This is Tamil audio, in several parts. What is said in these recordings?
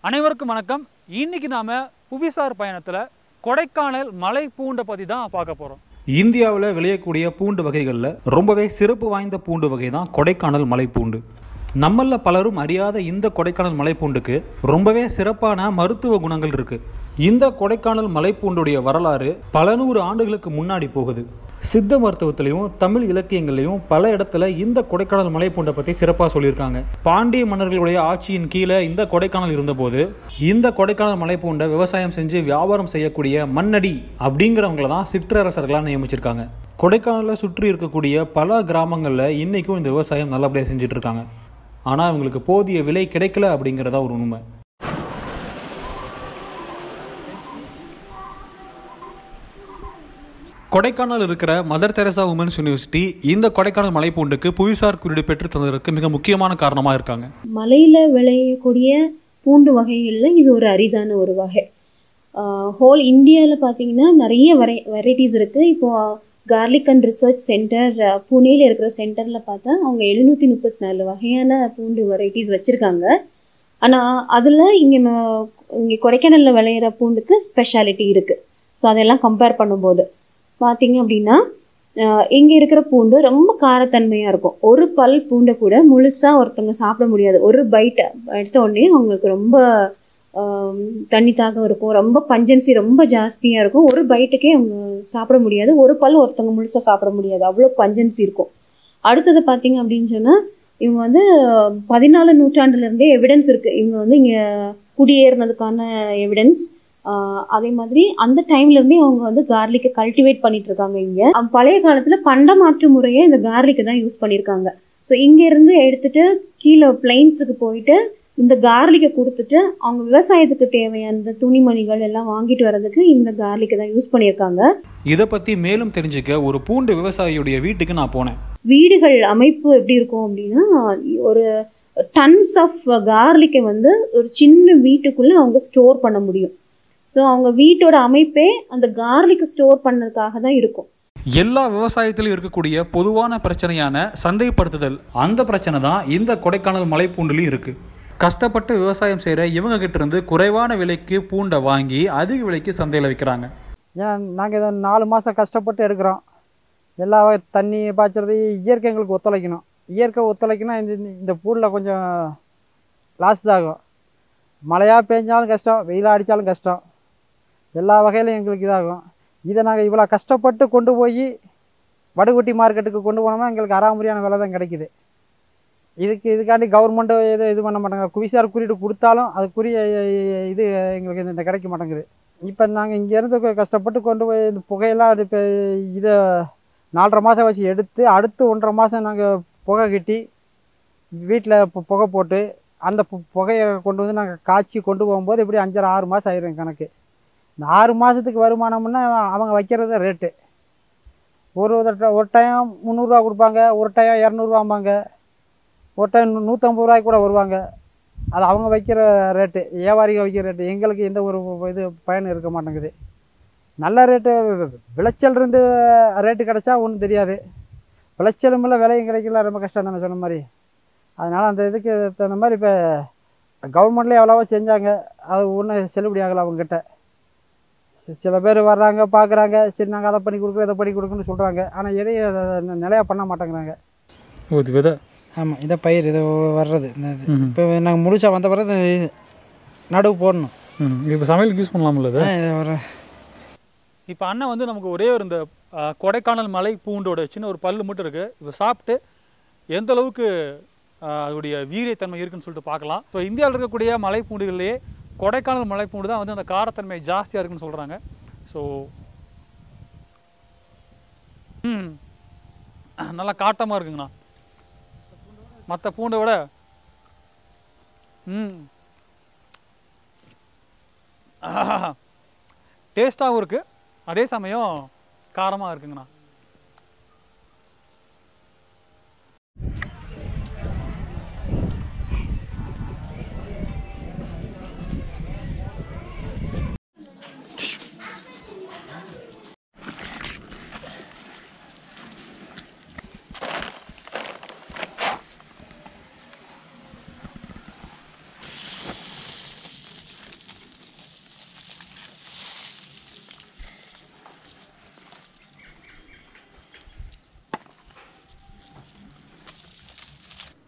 அனைவருக்கும் வணக்கம் இன்னைக்கு நாம புவிசார் பயணத்துல கொடைக்கானல் மலை பூண்டை பத்தி தான் பார்க்க போறோம் இந்தியாவில் விளையக்கூடிய பூண்டு வகைகளில் ரொம்பவே சிறப்பு வாய்ந்த பூண்டு வகை தான் கொடைக்கானல் மலைப்பூண்டு நம்மள பலரும் அறியாத இந்த கொடைக்கானல் மலைப்பூண்டுக்கு ரொம்பவே சிறப்பான மருத்துவ குணங்கள் இருக்கு இந்த கொடைக்கானல் மலைப்பூண்டுடைய வரலாறு பல நூறு ஆண்டுகளுக்கு முன்னாடி போகுது சித்த மருத்துவத்திலையும் தமிழ் இலக்கியங்கள்லையும் பல இடத்துல இந்த கொடைக்கானல் மலைப்பூண்டை பற்றி சிறப்பாக சொல்லியிருக்காங்க பாண்டிய மன்னர்களுடைய ஆட்சியின் கீழே இந்த கொடைக்கானல் இருந்தபோது இந்த கொடைக்கானல் மலைப்பூண்டை விவசாயம் செஞ்சு வியாபாரம் செய்யக்கூடிய மண்ணடி அப்படிங்கிறவங்கள தான் சிற்றரசர்களாக நியமிச்சிருக்காங்க கொடைக்கானலில் சுற்றி இருக்கக்கூடிய பல கிராமங்களில் இன்றைக்கும் இந்த விவசாயம் நல்லபடியாக செஞ்சுட்டு இருக்காங்க ஆனால் இவங்களுக்கு போதிய விலை கிடைக்கல அப்படிங்கிறதா ஒரு உண்மை கொடைக்கானல் இருக்கிற மதர் தெரசா உமன்ஸ் யூனிவர்சிட்டி இந்த கொடைக்கானல் மலைப்பூண்டுக்கு புவிசார் குறியீடு பெற்று தந்ததற்கு மிக முக்கியமான காரணமாக இருக்காங்க மலையில் விளையக்கூடிய பூண்டு வகைகளில் இது ஒரு அரிதான ஒரு வகை ஹோல் இந்தியாவில் பார்த்தீங்கன்னா நிறைய வெரை வெரைட்டிஸ் இருக்குது இப்போது கார்லிக் அண்ட் ரிசர்ச் சென்டர் புனேல இருக்கிற சென்டரில் பார்த்தா அவங்க எழுநூற்றி முப்பத்தி நாலு வகையான பூண்டு வெரைட்டிஸ் வச்சுருக்காங்க ஆனால் அதில் இங்கே இங்கே கொடைக்கானலில் விளையிற பூண்டுக்கு ஸ்பெஷாலிட்டி இருக்குது ஸோ அதெல்லாம் கம்பேர் பண்ணும்போது பார்த்தீங்க அப்படின்னா இங்கே இருக்கிற பூண்டு ரொம்ப காரத்தன்மையாக இருக்கும் ஒரு பல் பூண்டை கூட முழுசாக ஒருத்தவங்க சாப்பிட முடியாது ஒரு பைட்டை எடுத்த உடனே அவங்களுக்கு ரொம்ப ஆம், தண்ணி தாகம் இருக்கும் ரொம்ப பஞ்சன்சி ரொம்ப ஜாஸ்தியாக இருக்கும் ஒரு பைட்டுக்கே அவங்க சாப்பிட முடியாது ஒரு பல் ஒருத்தவங்க முழுசாக சாப்பிட முடியாது அவ்வளோ பஞ்சன்சி இருக்கும் அடுத்தது பார்த்தீங்க அப்படின்னு சொன்னால் இவங்க வந்து பதினாலு நூற்றாண்டுலேருந்தே எவிடன்ஸ் இருக்குது இவங்க வந்து இங்கே குடியேறினதுக்கான எவிடன்ஸ் அதே மாதிரி அந்த டைம்லேருந்தே அவங்க வந்து கார்லிக்கை கல்டிவேட் பண்ணிட்டு இருக்காங்க இங்கே பழைய காலத்தில் பண்டமாற்று முறையை இந்த கார்லிக்கை தான் யூஸ் பண்ணியிருக்காங்க ஸோ இங்கேருந்து எடுத்துட்டு கீழே பிளைன்ஸுக்கு போயிட்டு இந்த கார்லிக்கை கொடுத்துட்டு அவங்க விவசாயத்துக்கு தேவையான இந்த துணிமணிகள் எல்லாம் வாங்கிட்டு வர்றதுக்கு இந்த கார்லிக்கை தான் யூஸ் பண்ணியிருக்காங்க இதை பற்றி மேலும் தெரிஞ்சுக்க ஒரு பூண்டு விவசாயியுடைய வீட்டுக்கு நான் போனேன் வீடுகள் அமைப்பு எப்படி இருக்கும் அப்படின்னா ஒரு டன்ஸ் ஆஃப் கார்லிக்கை வந்து ஒரு சின்ன வீட்டுக்குள்ளே அவங்க ஸ்டோர் பண்ண முடியும் ஸோ அவங்க வீட்டோட அமைப்பே அந்த கார்லிக்கை ஸ்டோர் பண்ணதுக்காக தான் இருக்கும் எல்லா விவசாயத்திலும் இருக்கக்கூடிய பொதுவான பிரச்சனையான சந்தைப்படுத்துதல் அந்த பிரச்சனை தான் இந்த கொடைக்கானல் மலைப்பூண்டுலையும் இருக்கு கஷ்டப்பட்டு விவசாயம் செய்கிற இவங்க கிட்ட இருந்து குறைவான விலைக்கு பூண்டை வாங்கி அதிக விலைக்கு சந்தையில் விற்கிறாங்க ஏன் நாங்கள் இதை நாலு மாதம் கஷ்டப்பட்டு எடுக்கிறோம் எல்லா வகை தண்ணி பாய்ச்சறது இயற்கை எங்களுக்கு ஒத்துழைக்கணும் இயற்கை ஒத்துழைக்கணும் இந்த இந்த பூண்டில் கொஞ்சம் லாஸ் தான் ஆகும் மழையாக பெஞ்சாலும் கஷ்டம் வெயிலாக அடித்தாலும் கஷ்டம் எல்லா வகையிலும் எங்களுக்கு இதாகும் இதை நாங்கள் இவ்வளோ கஷ்டப்பட்டு கொண்டு போய் வடுகுட்டி மார்க்கெட்டுக்கு கொண்டு போனோம்னா எங்களுக்கு அறாமுறையான விலை தான் கிடைக்குது இதுக்கு இதுக்காண்டி கவர்மெண்ட்டு எது இது பண்ண மாட்டாங்க குவிசார் குறியீடு கொடுத்தாலும் அதுக்குரிய இது எங்களுக்கு இந்த- இந்த கிடைக்க மாட்டேங்குது இப்போ நாங்கள் இங்கேருந்து கஷ்டப்பட்டு கொண்டு போய் இந்த புகையெல்லாம் இப்போ இதை நாலரை மாதம் வச்சு எடுத்து அடுத்து ஒன்றரை மாதம் நாங்கள் புகை கட்டி வீட்டில் புகை போட்டு அந்த பு- புகையை கொண்டு வந்து நாங்கள் காய்ச்சி கொண்டு போகும்போது இப்படி அஞ்சரை ஆறு மாதம் ஆயிரும் கணக்கு இந்த ஆறு மாதத்துக்கு வருமானம்னா அவங்க வைக்கிறது ரேட்டு ஒரு தட்ட- ஒரு டைம் முந்நூறுரூவா கொடுப்பாங்க ஒரு டைம் இரநூறுவாம்பாங்க ஒரு டைம் நூ- நூற்றம்பது ரூபாய்க்கு கூட வருவாங்க அது அவங்க வைக்கிற ரேட்டு வியாபாரிகள் வைக்கிற ரேட்டு எங்களுக்கு எந்த ஒரு இது பயன் இருக்க மாட்டேங்குது நல்ல ரேட்டு விளைச்சல் இருந்து ரேட்டு கிடைச்சா ஒன்றும் தெரியாது விளைச்சலும் இல்லை விலையும் கிடைக்கல ரொம்ப கஷ்டம் தானே சொன்ன மாதிரி அதனால் அந்த இதுக்கு தகுந்த மாதிரி இப்போ கவர்மெண்ட்லேயே எவ்வளவோ செஞ்சாங்க அது ஒன்றும் செல்லுபடி ஆகலை அவங்ககிட்ட சி- சில பேர் வர்றாங்க பார்க்குறாங்க சரி நாங்கள் அதை பண்ணி கொடுக்குறோம் இதை பண்ணி கொடுக்குன்னு சொல்கிறாங்க ஆனால் எதையும் அதை நிலையாக பண்ண மாட்டேங்கிறாங்க இது விதை ஆமாம் இதை பயிர் இது வர்றது இந்த இது ம்ஹும். இப்போ நாங்கள் முழுசாக வந்த பிறகு இது நடுவு போடணும் இப்போ சமையலுக்கு யூஸ் பண்ணலாம்ல இது ஆ, இதை வர இப்போ அண்ணன் வந்து நமக்கு ஒரே ஒரு இந்த ஆ, கொடைக்கானல் மலை பூண்டோட சின்ன ஒரு பல்லு மட்டும் இருக்கு இப்போ சாப்பிட்டு எந்த அளவுக்கு ஆ, அதோடைய வீரியத்தன்மை இருக்குன்னு சொல்லிட்டு பார்க்கலாம் ஸோ இந்தியாவில் இருக்கக்கூடிய மலை பூண்டுகள்லேயே கொடைக்கானல் மலை பூண்டு தான் வந்து அந்த காரத்தன்மை ஜாஸ்தியாக இருக்குன்னு சொல்கிறாங்க ஸோ ம் நல்லா காட்டமாக இருக்குங்கண்ணா மற்ற பூண்டை விட ம் டேஸ்ட்டாகவும் இருக்குது அதே சமயம் காரமாக இருக்குங்கண்ணா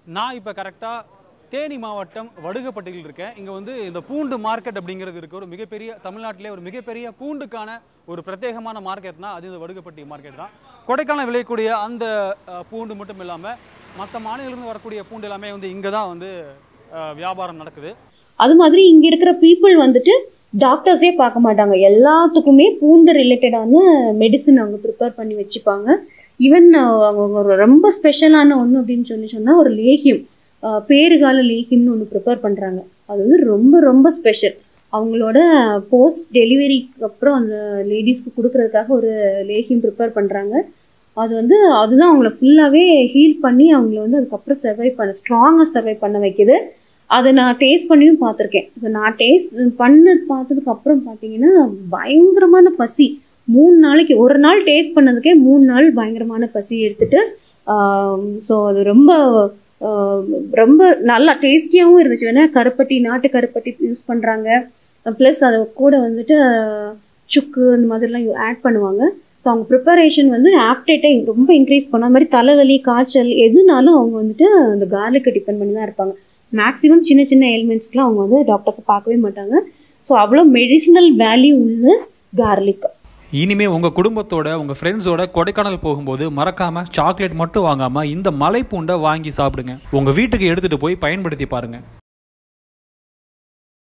நான் இப்போ கரெக்டாக தேனி மாவட்டம் வடுகப்பட்டியில் இருக்கேன் இங்கே வந்து இந்த பூண்டு மார்க்கெட் அப்படிங்கிறது இருக்குது ஒரு மிகப்பெரிய தமிழ்நாட்டிலே ஒரு மிகப்பெரிய பூண்டுக்கான ஒரு பிரத்யேகமான மார்க்கெட்னா அது இந்த வடுகப்பட்டி மார்க்கெட் தான் கொடைக்கானல் விளையக்கூடிய அந்த அஹ், பூண்டு மட்டும் இல்லாமல் மற்ற மாநிலங்களிலிருந்து வரக்கூடிய பூண்டு எல்லாமே வந்து இங்கே தான் வந்து அஹ், வியாபாரம் நடக்குது அது மாதிரி இங்க இருக்கிற பீப்புள் வந்துட்டு டாக்டர்ஸே பார்க்க மாட்டாங்க எல்லாத்துக்குமே பூண்டு ரிலேட்டடான மெடிசன் அவங்க ப்ரிப்பேர் பண்ணி வச்சுப்பாங்க ஈவன் அவங்க ஒரு ரொம்ப ஸ்பெஷலான ஒன்று அப்படின்னு சொல்லி சொன்னால் ஒரு லேகியம் அஹ், பேறுகால லேகியம்னு ஒன்று ப்ரிப்பேர் பண்ணுறாங்க அது வந்து ரொம்ப ரொம்ப ஸ்பெஷல் அவங்களோட போஸ்ட் டெலிவரிக்கு அப்புறம் அந்த லேடிஸ்க்கு கொடுக்கறதுக்காக ஒரு லேகியம் ப்ரிப்பேர் பண்ணுறாங்க அது வந்து அதுதான் அவங்கள ஃபுல்லாகவே ஹீல் பண்ணி அவங்கள வந்து அதுக்கப்புறம் சர்வை பண்ண ஸ்ட்ராங்காக சர்வை பண்ண வைக்குது அதை நான் டேஸ்ட் பண்ணியும் பார்த்துருக்கேன் ஸோ நான் டேஸ்ட் பண்ண பார்த்ததுக்கு அப்புறம் பார்த்தீங்கன்னா பயங்கரமான பசி மூணு நாளைக்கு ஒரு நாள் டேஸ்ட் பண்ணதுக்கே மூணு நாள் பயங்கரமான பசி எடுத்துட்டு ஸோ அது ரொம்ப ஆஹ், ரொம்ப நல்லா டேஸ்டியாகவும் இருந்துச்சு வேணா கருப்பட்டி நாட்டு கருப்பட்டி யூஸ் பண்ணுறாங்க ப்ளஸ் அது கூட வந்துட்டு ஆஹ், சுக்கு இந்த மாதிரிலாம் ஆட் பண்ணுவாங்க ஸோ அவங்க ப்ரிப்பரேஷன் வந்து ஆப்டேட்டை ரொம்ப இன்க்ரீஸ் பண்ண மாதிரி தலைவலி காய்ச்சல் எதுனாலும் அவங்க வந்துட்டு அந்த கார்லிக்கை டிபெண்ட் பண்ணி தான் இருப்பாங்க மேக்ஸிமம் சின்ன சின்ன எலிமெண்ட்ஸ்க்குலாம் அவங்க வந்து டாக்டர்ஸை பார்க்கவே மாட்டாங்க ஸோ அவ்வளோ மெடிசினல் வேல்யூ உள்ள கார்லிக் இனிமே உங்க குடும்பத்தோட உங்க ஃப்ரெண்ட்ஸோட கொடைக்கானல் போகும்போது மறக்காம சாக்லேட் மட்டும் வாங்காம இந்த மலைப்பூண்டை வாங்கி சாப்பிடுங்க உங்க வீட்டுக்கு எடுத்துட்டு போய் பயன்படுத்தி பாருங்க